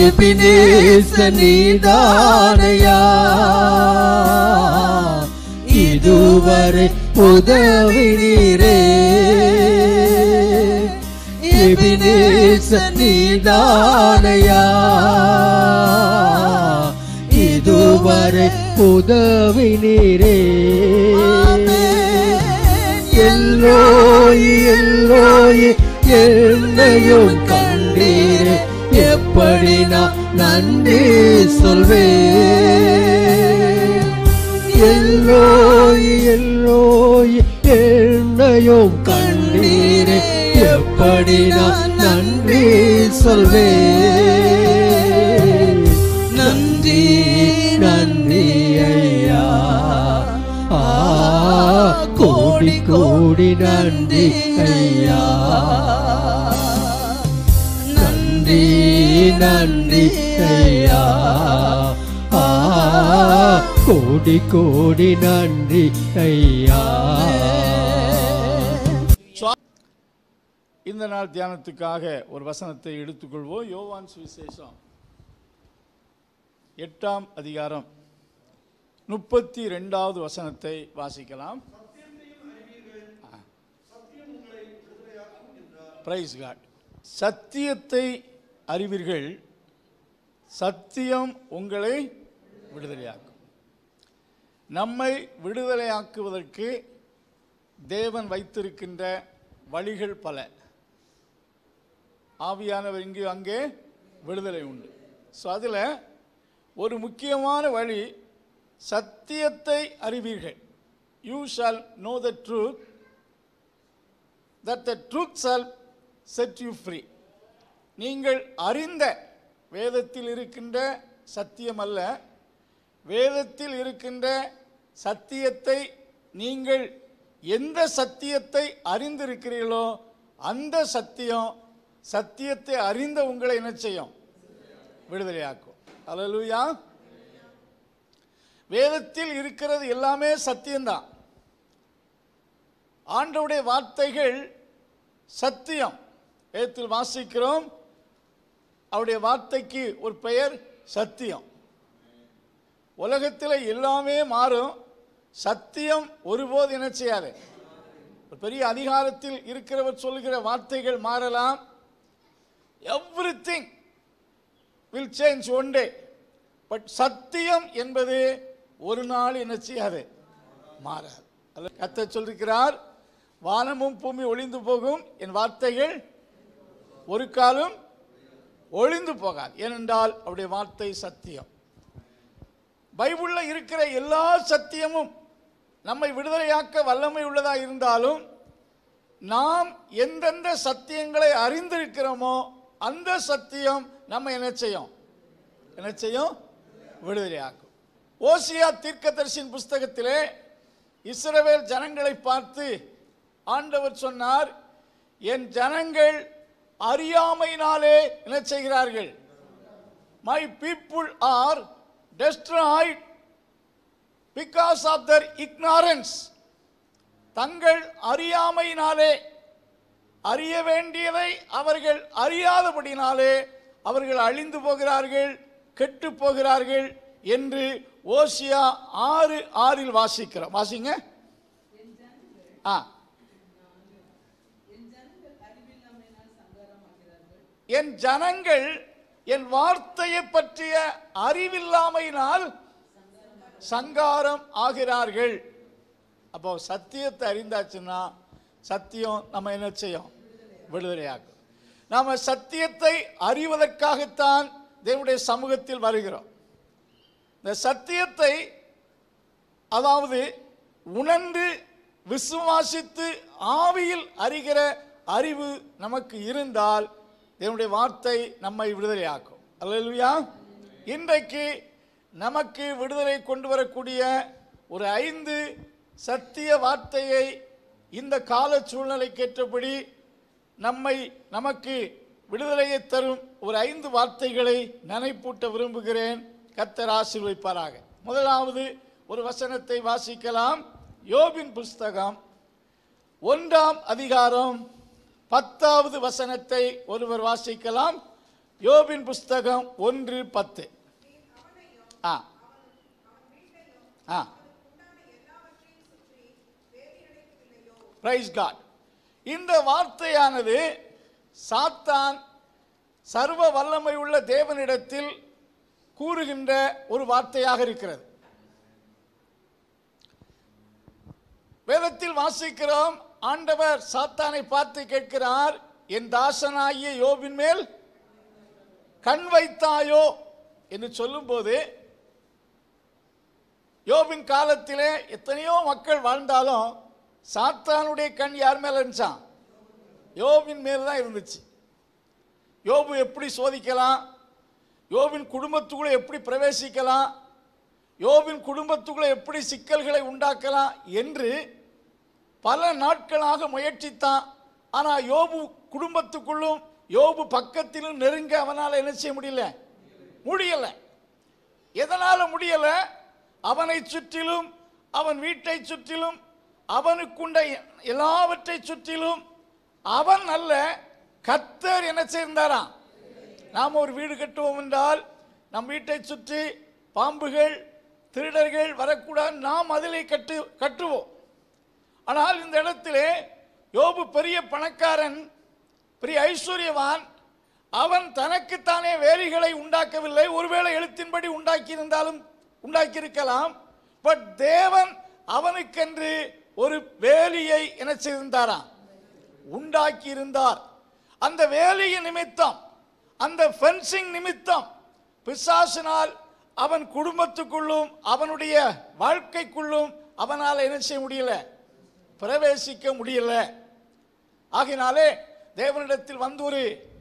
எபினேச நீதானையா இதுவரை உதவினீரே எபினேச நீதானையா இதுவரை உதவினீரே எல்லோய் எல்லோய் என்னையும் கண்டீரே எப்படி நான் நன்றி சொல்வேன் எல்லோய் எல்லோய் என்னையும் கண்டீரே எப்படி நான் நன்றி சொல்வேன் நன்றி நன்றி ஐயா ஆ கோடி கோடி நன்றி ஐயா நன்றி நன்றி ஐயா ஆ கோடி கோடி நன்றி ஐயா இந்த நாள் தியானத்துக்காக ஒரு வசனத்தை எடுத்துக்கொள்வோம் யோவான் சுவிசேஷம் எட்டாம் அதிகாரம் முப்பத்தி ரெண்டாவது வசனத்தை வாசிக்கலாம் பிரைஸ் காட் சத்தியத்தை அறிவீர்கள் சத்தியம் உங்களை விடுதலையாக்கும் நம்மை விடுதலையாக்குவதற்கு தேவன் வைத்திருக்கின்ற வழிகள் பல ஆவியானவர் இங்கு அங்கே விடுதலை உண்டு ஸோ அதில் ஒரு முக்கியமான வழி சத்தியத்தை அறிவீர்கள் you shall know the truth that the truth shall set you free நீங்கள் அறிந்த வேதத்தில் இருக்கின்ற சத்தியம் அல்ல வேதத்தில் இருக்கின்ற சத்தியத்தை நீங்கள் எந்த சத்தியத்தை அறிந்திருக்கிறீர்களோ அந்த சத்தியம் சத்தியத்தை அறிந்த உங்களை என்ன செய்யும் விடுதலையாக்கும் அல்லேலூயா வேதத்தில் இருக்கிறது எல்லாமே சத்தியம்தான் ஆண்டவுடைய வார்த்தைகள் சத்தியம் வேதத்தில் வாசிக்கிறோம் அவருடைய வார்த்தைக்கு ஒரு பெயர் சத்தியம் உலகத்தில் எல்லாமே மாறும் சத்தியம் ஒருபோது என்ன செய்யாது ஒரு பெரிய அதிகாரத்தில் இருக்கிறவர் சொல்லுகிற வார்த்தைகள் மாறலாம் everything will change one day but சத்தியம் என்பது ஒரு நாள் என்ன செய்யாது மாறாது அல்ல கத்த சொல்லிருக்கிறார் வானமும் பூமி ஒளிந்து போகும் என் வார்த்தைகள் ஒரு காலம் ஒளிந்து போகாது ஏனென்றால் அவருடைய வார்த்தை சத்தியம் பைபிளில் இருக்கிற எல்லா சத்தியமும் நம்மை விடுதலையாக்க வல்லமை உள்ளதாக இருந்தாலும் நாம் எந்தெந்த சத்தியங்களை அறிந்திருக்கிறோமோ அந்த சத்தியம் நம்ம என்ன செய்யும் என்ன செய்யும் விடுதலையாக்கும் ஓசியா தீர்க்கதரிசியின் புஸ்தகத்திலே இஸ்ரவேல் ஜனங்களை பார்த்து ஆண்டவர் சொன்னார் என் ஜனங்கள் அறியாமையினாலே என்ன செய்கிறார்கள் my people are destroyed because of their ignorance தங்கள் அறியாமையினாலே அறிய வேண்டியதை அவர்கள் அறியாதபடினாலே அவர்கள் அழிந்து போகிறார்கள் கெட்டு போகிறார்கள் என்று ஓசியா ஆறு ஆறில் வாசிக்கிறோம் வாசிங்க ஆ என் ஜனங்கள் என் வார்த்தையை பற்றிய அறிவில்லாமையினால் சங்காரம் ஆகிறார்கள் அப்போ சத்தியத்தை அறிந்தாச்சுன்னா சத்தியம் நம்ம என்ன செய்யும் விடுதலையாகும் நாம சத்தியத்தை அறிவதற்காகத்தான் தேவனுடைய சமூகத்தில் வருகிறோம் இந்த சத்தியத்தை அதாவது உணர்ந்து விசுவாசித்து ஆவியில் அறிகிற அறிவு நமக்கு இருந்தால் தேவனுடைய வார்த்தை நம்மை விடுதலையாக்கும் அல்லேலூயா இன்றைக்கு நமக்கு விடுதலை கொண்டு வரக்கூடிய ஒரு ஐந்து சத்திய வார்த்தையை இந்த கால சூழ்நிலைக்கு ஏற்றபடி நம்மை நமக்கு விடுதலையை தரும் ஒரு ஐந்து வார்த்தைகளை நினைப்பூட்ட விரும்புகிறேன் கர்த்தர் ஆசீர்வதிப்பாராக முதலாவது ஒரு வசனத்தை வாசிக்கலாம் யோபின் புஸ்தகம் ஒன்றாம் அதிகாரம் பத்தாவது வசனத்தை ஒருவர் வாசிக்கலாம் யோபின் புஸ்தகம் ஒன்று பத்து ஆ ஆ பிரைஸ் காட் இந்த வார்த்தையானது சாத்தான் சர்வ வல்லமை உள்ள தேவனிடத்தில் கூறுகின்ற ஒரு வார்த்தையாக இருக்கிறது வேதத்தில் வாசிக்கிறோம் ஆண்டவர் சாத்தானை பார்த்து கேட்கிறார் என் தாசனாகிய யோபின் மேல் கண் வைத்தாயோ என்று சொல்லும்போது யோபின் காலத்திலே எத்தனையோ மக்கள் வாழ்ந்தாலும் சாத்தானுடைய கண் யார் மேல இருந்துச்சான் யோபின் மேல் தான் இருந்துச்சு யோபு எப்படி சோதிக்கலாம் யோபின் குடும்பத்துக்குள்ள எப்படி பிரவேசிக்கலாம் யோபின் குடும்பத்துக்குள்ள எப்படி சிக்கல்களை உண்டாக்கலாம் என்று பல நாட்களாக முயற்சித்தான் ஆனால் யோபு குடும்பத்துக்குள்ளும் யோபு பக்கத்திலும் நெருங்க அவனால் என்ன செய்ய முடியல முடியல எதனால முடியல அவனை சுற்றிலும் அவன் வீட்டை சுற்றிலும் அவனுக்குண்ட எல்லாவற்றை சுற்றிலும் அவன் அல்ல கத்தர் என்ன செய்தாராம் நாம் ஒரு வீடு கட்டுவோம் என்றால் நம் வீட்டை சுற்றி பாம்புகள் திருடர்கள் வரக்கூடாது நாம் அதிலே கட்டு கட்டுவோம் ஆனால் இந்த இடத்திலே யோபு பெரிய பணக்காரன் பெரிய ஐஸ்வர்யவான் அவன் தனக்குத்தானே வேலிகளை உண்டாக்கவில்லை ஒருவேளை எழுத்தின்படி உண்டாக்கியிருந்தாலும் உண்டாக்கியிருக்கலாம் பட் தேவன் அவனுக்கென்று ஒரு வேலியை என்ன செய்திருந்தாராம் உண்டாக்கி இருந்தார் அந்த வேலியின் நிமித்தம் அந்த ஃபென்சிங் நிமித்தம் பிசாசினால் அவன் குடும்பத்துக்குள்ளும் அவனுடைய வாழ்க்கைக்குள்ளும் அவனால் என்ன செய்ய முடியல பிரவேசிக்க முடியல ஆகினாலே தேவனிடத்தில் வந்து ஒரு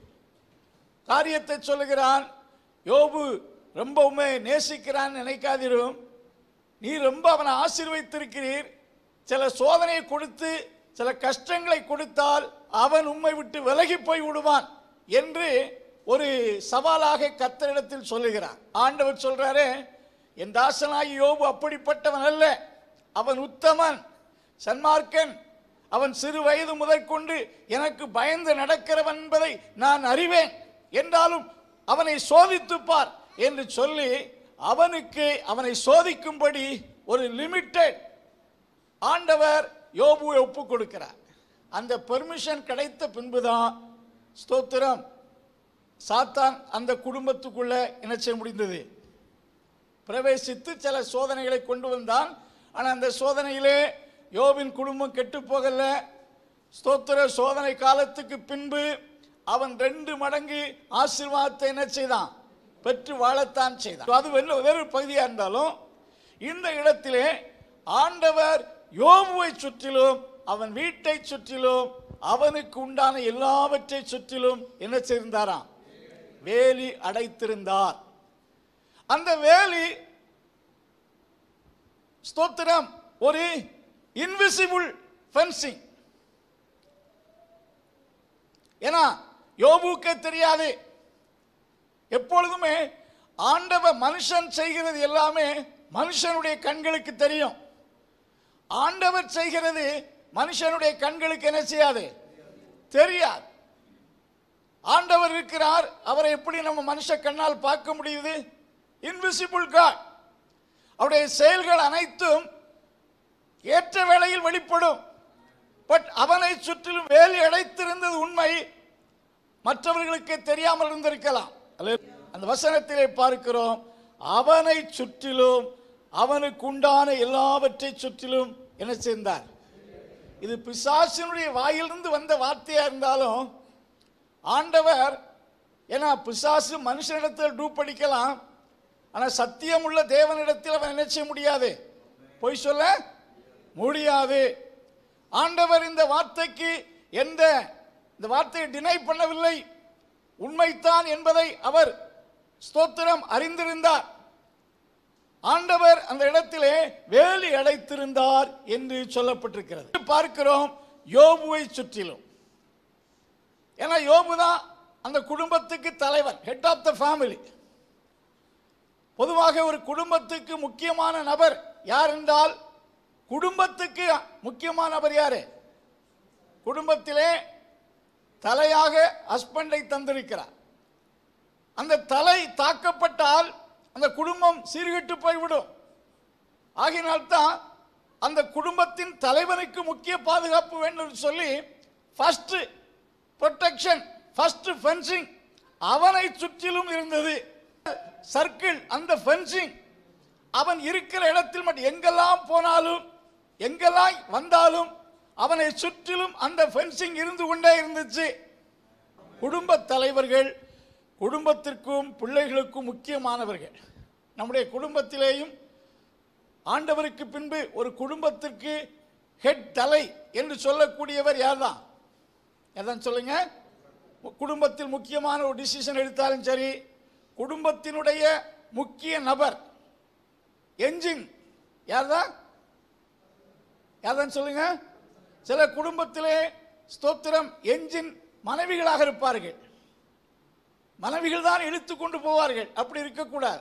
காரியத்தை சொல்லுகிறான் யோபு ரொம்ப உண்மை நேசிக்கிறான் நினைக்காதிரும் நீ ரொம்ப அவனை ஆசீர்வைத்திருக்கிறீர் சில சோதனையை கொடுத்து சில கஷ்டங்களை கொடுத்தால் அவன் உம்மை விட்டு விலகி போய் விடுவான் என்று ஒரு சவாலாக கத்தரிடத்தில் சொல்லுகிறார் ஆண்டவர் சொல்றாரு என் தாசனாகி யோபு அப்படிப்பட்டவன் அல்ல அவன் உத்தமன் சன்மார்க்கன் அவன் சிறு வயது முதற்கொண்டு எனக்கு பயந்து நடக்கிறவன் என்பதை நான் அறிவேன் என்றாலும் அவனை சோதித்துப் பார் என்று சொல்லி அவனுக்கு அவனை சோதிக்கும்படி ஒரு லிமிட்டெட் ஆண்டவர் யோபுவை ஒப்பு கொடுக்கிறார் அந்த பெர்மிஷன் கிடைத்த பின்புதான் ஸ்தோத்திரம் சாத்தான் அந்த குடும்பத்துக்குள்ள என்ன செய்ய முடிந்தது பிரவேசித்து சில சோதனைகளை கொண்டு வந்தான் ஆனால் அந்த சோதனையிலே யோபின் குடும்பம் கெட்டு போகல ஸ்தோத்திர சோதனை காலத்துக்கு பின்பு அவன் ரெண்டு மடங்கு ஆசீர்வாதத்தை என்ன செய்தான் பெற்று வாழத்தான் செய்தான் அது வேறு வேறு பகுதியாக இருந்தாலும் இந்த இடத்திலே ஆண்டவர் யோபுவை சுற்றிலும் அவன் வீட்டை சுற்றிலும் அவனுக்கு உண்டான எல்லாவற்றை சுற்றிலும் என்ன செய்திருந்தாராம் வேலி அடைத்திருந்தார் அந்த வேலி ஸ்தோத்திரம் ஒரு இன்விசிபிள் ஃபென்சிங் ஏன்னா யோபுக்கு தெரியாது எப்பொழுதுமே ஆண்டவ மனுஷன் செய்கிறது எல்லாமே மனுஷனுடைய கண்களுக்கு தெரியும் ஆண்டவர் செய்கிறது மனுஷனுடைய கண்களுக்கு என்ன செய்யாது தெரியாது ஆண்டவர் இருக்கிறார் அவரை எப்படி நம்ம மனுஷ கண்ணால் பார்க்க முடியுது இன்விசிபிள் காட் அவருடைய செயல்கள் அனைத்தும் ஏற்ற வேளையில் வெளிப்படும் பட் அவனை சுற்றிலும் வேலி அடைத்திருந்தது உண்மை மற்றவர்களுக்கு தெரியாமல் இருந்திருக்கலாம் அல்ல- அந்த வசனத்திலே பார்க்கிறோம் அவனை சுற்றிலும் அவனுக்கு உண்டான எல்லாவற்றை சுற்றிலும் என்ன செய்தார் இது பிசாசினுடைய வாயிலிருந்து வந்த வார்த்தையா இருந்தாலும் ஆண்டவர் ஏன்னா பிசாசு மனுஷனிடத்தில் டூப் அடிக்கலாம் ஆனால் சத்தியமுள்ள தேவனிடத்தில் அவன் என்ன செய்ய முடியாது பொய் சொல்ல முடியாது ஆண்டவர் இந்த வார்த்தைக்கு எந்த இந்த வார்த்தையை டினை பண்ணவில்லை உண்மைத்தான் என்பதை அவர் ஸ்தோத்திரம் அறிந்திருந்தார் ஆண்டவர் அந்த இடத்திலே வேலி அடைத்திருந்தார் என்று சொல்லப்பட்டிருக்கிறது பார்க்கிறோம் யோபுவை சுற்றிலும் ஏன்னா யோபு தான் அந்த குடும்பத்துக்கு தலைவர் ஹெட் ஆஃப் த ஃபேமிலி பொதுவாக ஒரு குடும்பத்துக்கு முக்கியமான நபர் யார் என்றால் குடும்பத்துக்கு முக்கியமான நபர் யாரு குடும்பத்திலே தலையாக ஹஸ்பண்டை தந்திருக்கிறார் அந்த தலை தாக்கப்பட்டால் அந்த குடும்பம் சீர்கெட்டு போய்விடும் ஆகினால்தான் அந்த குடும்பத்தின் தலைவனுக்கு முக்கிய பாதுகாப்பு வேண்டும் என்று சொல்லி ஃபர்ஸ்ட் ப்ரொடெக்ஷன் ஃபர்ஸ்ட் ஃபென்சிங் அவனை சுற்றிலும் இருந்தது சர்க்கிள் அந்த ஃபென்சிங் அவன் இருக்கிற இடத்தில் மட்டும் எங்கெல்லாம் போனாலும் எங்கெல்லாம் வந்தாலும் அவனை சுற்றிலும் அந்த ஃபென்சிங் இருந்து கொண்டே இருந்துச்சு குடும்ப தலைவர்கள் குடும்பத்திற்கும் பிள்ளைகளுக்கும் முக்கியமானவர்கள் நம்முடைய குடும்பத்திலேயும் ஆண்டவருக்கு பின்பு ஒரு குடும்பத்திற்கு ஹெட் தலை என்று சொல்லக்கூடியவர் யார்தான் எதான் சொல்லுங்க குடும்பத்தில் முக்கியமான ஒரு டிசிஷன் எடுத்தாலும் சரி குடும்பத்தினுடைய முக்கிய நபர் என்ஜின் யார்தான் யார்தான் சொல்லுங்க சில குடும்பத்திலே ஸ்தோத்திரம் என்ஜின் மனைவிகளாக இருப்பார்கள் மனைவிகள் தான் இழுத்து கொண்டு போவார்கள் அப்படி இருக்கக்கூடாது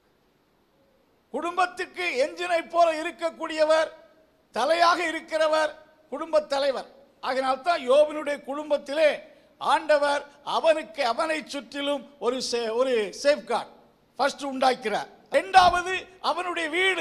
குடும்பத்துக்கு என்ஜினை போல இருக்கக்கூடியவர் தலையாக இருக்கிறவர் குடும்ப தலைவர் ஆகினால்தான் யோபினுடைய குடும்பத்திலே ஆண்டவர் அவனுக்கு அவனை சுற்றிலும் ஒரு சே- ஒரு சேஃப்கார்ட் ஃபர்ஸ்ட் உண்டாக்கிறார் இரண்டாவது அவனுடைய வீடு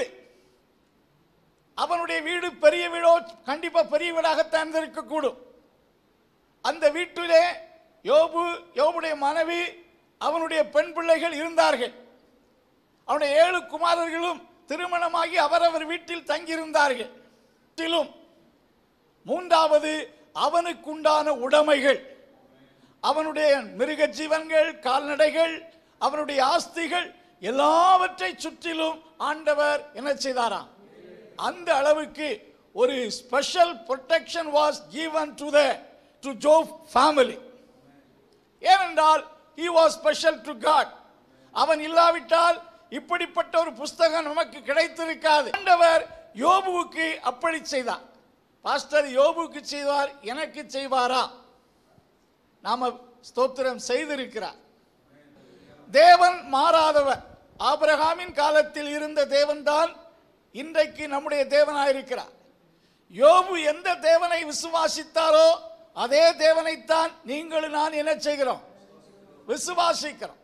அவனுடைய வீடு பெரிய வீடோ கண்டிப்பா பெரிய வீடாகத்தான் இருக்கக்கூடும் அந்த வீட்டிலே யோபு யோபுடைய மனைவி அவனுடைய பெண் பிள்ளைகள் இருந்தார்கள் அவனுடைய ஏழு குமாரர்களும் திருமணமாகி அவரவர் வீட்டில் தங்கியிருந்தார்கள் வீட்டிலும் மூன்றாவது அவனுக்குண்டான உடைமைகள் அவனுடைய மிருக ஜீவன்கள் கால்நடைகள் அவனுடைய ஆஸ்திகள் எல்லாவற்றை சுற்றிலும் ஆண்டவர் என்ன செய்தாராம் அந்த அளவுக்கு ஒரு special protection was given to the to Job family ஏனென்றால் he was special to God அவன் இல்லாவிட்டால் இப்படிப்பட்ட ஒரு புஸ்தகம் நமக்கு கிடைத்திருக்காது ஆண்டவர் யோபுவுக்கு அப்படி செய்தார் பாஸ்டர் யோபுவுக்கு செய்வார் எனக்கு செய்வாரா நாம ஸ்தோத்திரம் செய்திருக்கிறார் தேவன் மாறாதவர் ஆபிரகாமின் காலத்தில் இருந்த தேவன்தான் இன்றைக்கு நம்முடைய தேவனாயிருக்கிறார் யோபு எந்த தேவனை விசுவாசித்தாரோ அதே தேவனைத்தான் நீங்களும் நான் என்ன செய்கிறோம் விசுவாசிக்கிறோம்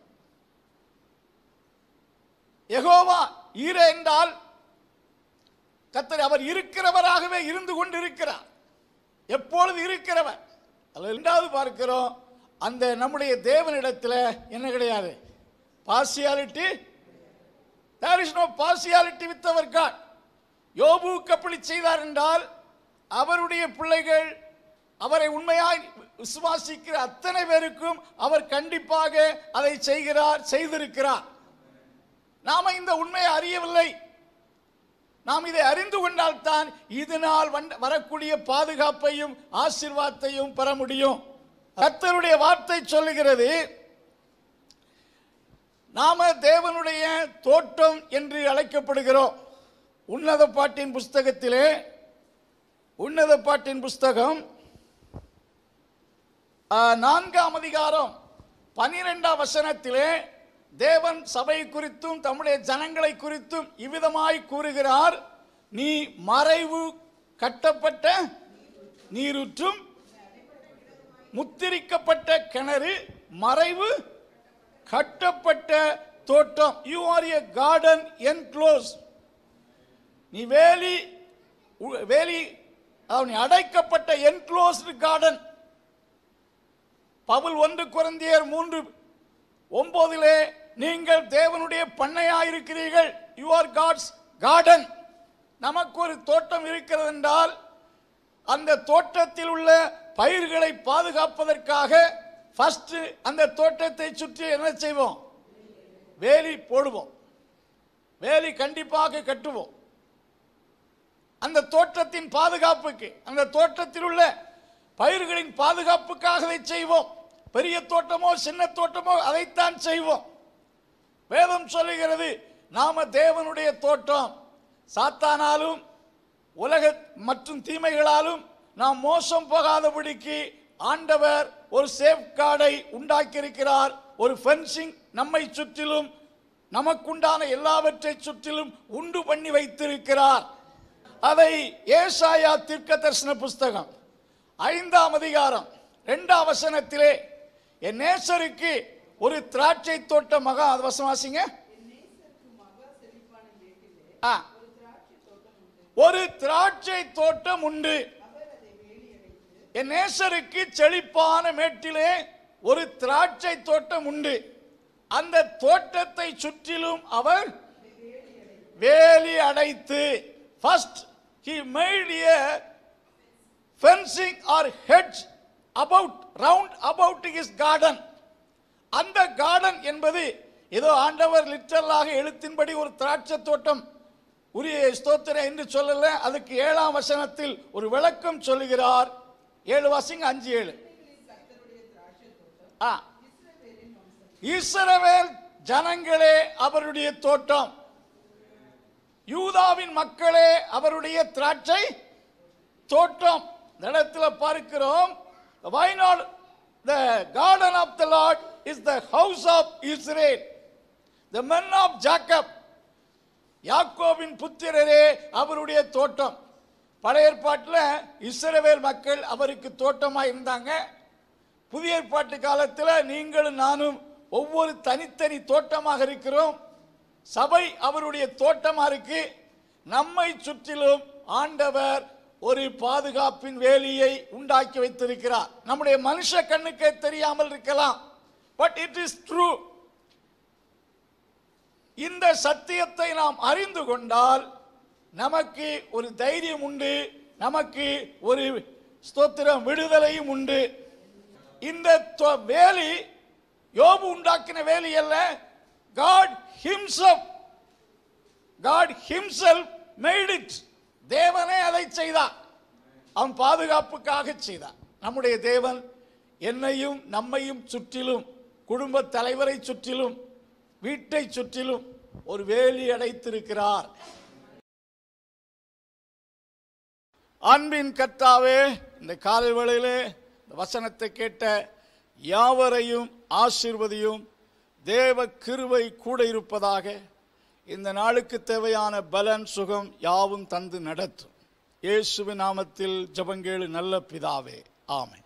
யெகோவா ஈர என்றால் கத்தர் அவர் இருக்கிறவராகவே இருந்து கொண்டிருக்கிறார் எப்பொழுது இருக்கிறவர் அதில் இரண்டாவது பார்க்கிறோம் அந்த நம்முடைய தேவனிடத்தில் என்ன கிடையாது partiality there is no partiality with our God யோபுவுக்கு அப்படி செய்தார் என்றால் அவருடைய பிள்ளைகள் அவரை உண்மையாய் விசுவாசிக்கிற அத்தனை பேருக்கும் அவர் கண்டிப்பாக அதை செய்கிறார் செய்திருக்கிறார் நாம இந்த உண்மையை அறியவில்லை நாம் இதை அறிந்து கொண்டால்தான் இதனால் வந்த- வரக்கூடிய பாதுகாப்பையும் ஆசீர்வாதத்தையும் பெற முடியும் கர்த்தருடைய வார்த்தை சொல்லுகிறது நாம தேவனுடைய தோட்டம் என்று அழைக்கப்படுகிறோம் உன்னத பாட்டின் புஸ்தகத்திலே உன்னத பாட்டின் புஸ்தகம் ஆ, நான்காம் அதிகாரம் பனிரெண்டாம் வசனத்திலே தேவன் சபை குறித்தும் தம்முடைய ஜனங்களை குறித்தும் இவ்விதமாய் கூறுகிறார் நீ மறைவு கட்டப்பட்ட நீருற்றும் முத்திரிக்கப்பட்ட கிணறு மறைவு கட்டப்பட்ட தோட்டம் you are a garden enclose நீ வேலி உ- வேலி அதாவது நீ அடைக்கப்பட்ட என்க்ளோஸ்டு கார்டன் பவுல் ஒன்று குறந்தியர் மூன்று ஒன்பதிலே நீங்கள் தேவனுடைய பண்ணையாயிருக்கிறீர்கள் யூ ஆர் காட்ஸ் கார்டன் நமக்கு ஒரு தோட்டம் இருக்கிறது என்றால் அந்த தோட்டத்தில் உள்ள பயிர்களை பாதுகாப்பதற்காக ஃபர்ஸ்ட் அந்த தோட்டத்தை சுற்றி என்ன செய்வோம் வேலி போடுவோம் வேலி கண்டிப்பாக கட்டுவோம் அந்த தோட்டத்தின் பாதுகாப்புக்கு அந்த தோட்டத்தில் உள்ள பயிர்களின் பாதுகாப்புக்காக அதை செய்வோம் பெரிய தோட்டமோ சின்ன தோட்டமோ அதைத்தான் செய்வோம் வேதம் சொல்லுகிறது நாம தேவனுடைய தோட்டம் சாத்தானாலும் உலக மற்றும் தீமைகளாலும் நாம் மோசம் போகாதபடிக்கு ஆண்டவர் ஒரு சேஃப் கார்டை உண்டாக்கியிருக்கிறார் ஒரு ஃபென்சிங் நம்மை சுற்றிலும் நமக்குண்டான எல்லாவற்றை சுற்றிலும் உண்டு பண்ணி வைத்திருக்கிறார் அதை ஏசாயா தீர்க்க தரிசன புஸ்தகம் ஐந்தாம் அதிகாரம் இரண்டாம் வசனத்திலே என் நேசருக்கு ஒரு திராட்சை தோட்ட மகா அது வசனம் வாசிங்க ஆ. ஒரு திராட்சை தோட்டம் உண்டு என் நேசருக்கு செழிப்பான மேட்டிலே ஒரு திராட்சை தோட்டம் உண்டு அந்த தோட்டத்தை சுற்றிலும் அவர் வேலி அடைத்து first he made a fencing or hedge about round about his garden அந்த கார்டன் என்பது ஏதோ ஆண்டவர் லிட்டரலாக எழுத்தின்படி ஒரு திராட்சை தோட்டம் உரிய ஸ்தோத்திரம் என்று சொல்லல அதுக்கு ஏழாம் வசனத்தில் ஒரு விளக்கம் சொல்லுகிறார் ஏழு வாசிங்க அஞ்சு ஏழு ஆ இஸ்ரவேல் ஜனங்களே அவருடைய தோட்டம் யூதாவின் மக்களே அவருடைய திராட்சை தோட்டம் இந்த இடத்துல பார்க்கிறோம் why not the garden of the lord is the house of israel the men of jacob யாக்கோபின் புத்திரரே அவருடைய தோட்டம் பழைய ஏற்பாட்டில் இஸ்ரவேல் மக்கள் அவருக்கு தோட்டமாக இருந்தாங்க புதிய ஏற்பாட்டு காலத்தில் நீங்களும் நானும் ஒவ்வொரு தனித்தனி தோட்டமாக இருக்கிறோம் சபை அவருடைய தோட்டமா இருக்கு நம்மை சுற்றிலும் ஆண்டவர் ஒரு பாதுகாப்பின் வேலியை உண்டாக்கி வைத்திருக்கிறார் நம்முடைய மனுஷ கண்ணுக்கே தெரியாமல் இருக்கலாம் பட் இட் இஸ் ட்ரூ இந்த சத்தியத்தை நாம் அறிந்து கொண்டால் நமக்கு ஒரு தைரியம் உண்டு நமக்கு ஒரு ஸ்தோத்திரம் விடுதலையும் உண்டு இந்த தொ- வேலி யோபு உண்டாக்கின வேலி அல்ல God himself God himself made it தேவனே அதை செய்தார் அவன் பாதுகாப்புக்காக செய்தார் நம்முடைய தேவன் என்னையும் நம்மையும் சுற்றிலும் குடும்ப தலைவரை சுற்றிலும் வீட்டை சுற்றிலும் ஒரு வேலி அடைத்திருக்கிறார் அன்பின் கர்த்தாவே இந்த காலை வேளையிலே இந்த வசனத்தை கேட்ட யாவரையும் ஆசீர்வதியும் தேவ கிருபை கூட இருப்பதாக இந்த நாளுக்கு தேவையான பலன் சுகம் யாவும் தந்து நடத்தும் இயேசுவின் நாமத்தில் ஜெபங்கேளு நல்ல பிதாவே ஆமென்